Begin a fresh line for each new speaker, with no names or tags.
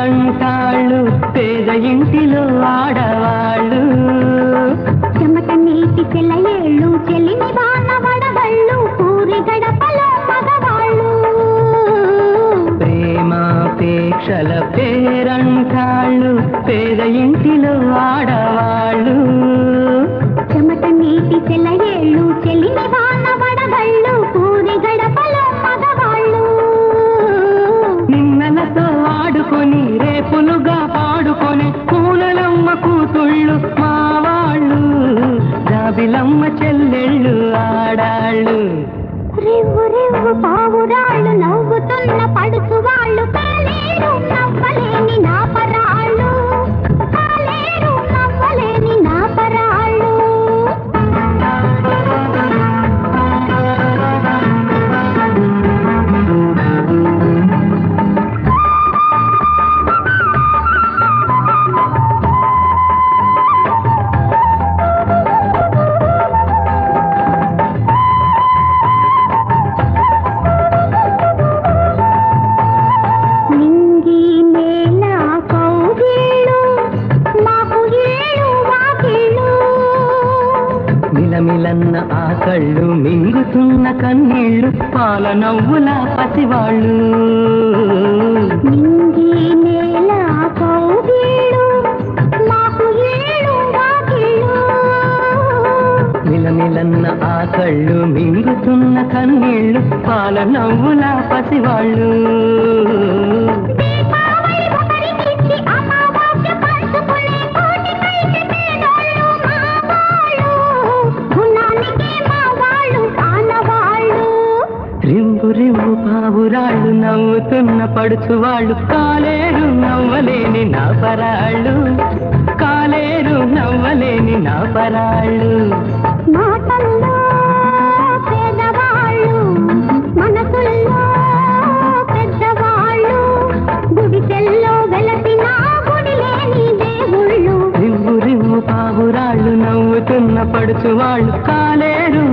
పేరంటాళ్ళు పేద ఇంటిలో ఆడవాళ్ళు
చెమట నీటి చెల్లయేళ్ళు చెల్లిని వాన వడగళ్ళు పూరి గడపలో మగవాళ్ళు
ప్రేమాపేక్షల పేరంటాళ్ళు పేద ఇంటిలో ఆడవాళ్ళు
చెమట నీటి చెల్లయేళ్ళు చెల్లిని వాన వడగళ్ళు పూరి గడపలో మగవాళ్ళు
నిన్నలతో ఆడుకొని రేపులుగా పాడుకొని పూలలమ్మ కూతుళ్ళు మా వాళ్ళు జాబిలమ్మ చెల్లెళ్ళు ఆడాళ్ళు
రివ్వు రివ్వు పావురాళ్ళు నవ్వుతున్న పడుచు వాళ్ళు కాలేరు నవ్వలేని నా పరాళ్ళు కాలేరు నవ్వలేని నా పరాళ్ళు నింగి నేల కౌగిళ్ళు మాకు ఏళ్ళు వాకిళ్ళు
మిలమిలన్న ఆ కళ్ళు మింగుతున్న కన్నీళ్ళు పాల నవ్వుల పసివాళ్ళు
నింగి నేల కౌగిళ్ళు మాకు ఏళ్ళు వాకిళ్ళు
మిలమిలన్న ఆ కళ్ళు మింగుతున్న కన్నీళ్ళు పాల నవ్వుల పసివాళ్ళు
దీపావళి ఒకరికిచ్చి అమావాస్య పంచుకునే కోటికైతే పేదోళ్ళు మా వాళ్ళు. గుణానికి మా వాళ్ళు ఆనవాళ్ళు.
రింగు రింగు పావురాళ్ళు నవ్వుతున్న పడుచు వాళ్ళు కాలేరు నవ్వలేని నా పరాళ్ళు కాలేరు నవ్వలేని నా పరాళ్ళు
మాటల్లో పేదవాళ్ళు, మనసుల్లో పెద్దవాళ్ళు. గుడిసెల్లో వెలసిన గుడి లేని దేవుళ్ళు
రింగు రింగు పావురాళ్ళు నవ్వుతున్న పడుచు వాళ్ళు కాలేరు